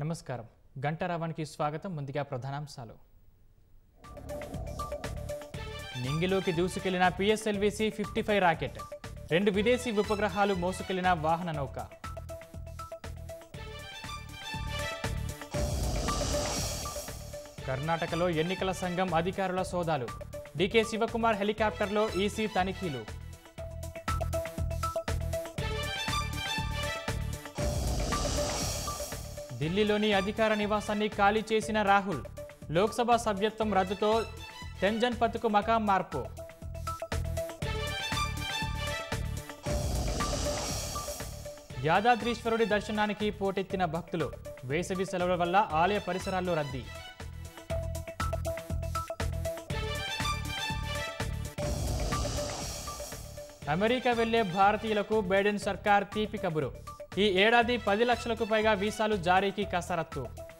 నమస్కారం గంటారావానికి స్వాగతం ముందుగా ప్రధానాంశాలు నింగిలోకి దూసుకెళ్లిన పిఎస్ఎల్విసి ఫిఫ్టీ ఫైవ్ రాకెట్ రెండు విదేశీ ఉపగ్రహాలు మోసుకెళ్లిన వాహన నౌక కర్ణాటకలో ఎన్నికల సంఘం అధికారుల సోదాలు డీకే శివకుమార్ హెలికాప్టర్లో ఈసీ తనిఖీలు ఢిల్లీలోని అధికార నివాసాన్ని ఖాళీ చేసిన రాహుల్ లోక్సభ సభ్యత్వం రద్దుతో తెంజన్పత్కు మకాం మార్పు యాదాద్రీశ్వరుడి దర్శనానికి పోటెత్తిన భక్తులు వేసవి సెలవుల వల్ల ఆలయ పరిసరాల్లో రద్దీ అమెరికా వెళ్లే భారతీయులకు బైడెన్ సర్కార్ తీపి కబురు ఈ ఏడాది పది లక్షలకు పైగా వీసాలు జారీకి కసరత్తు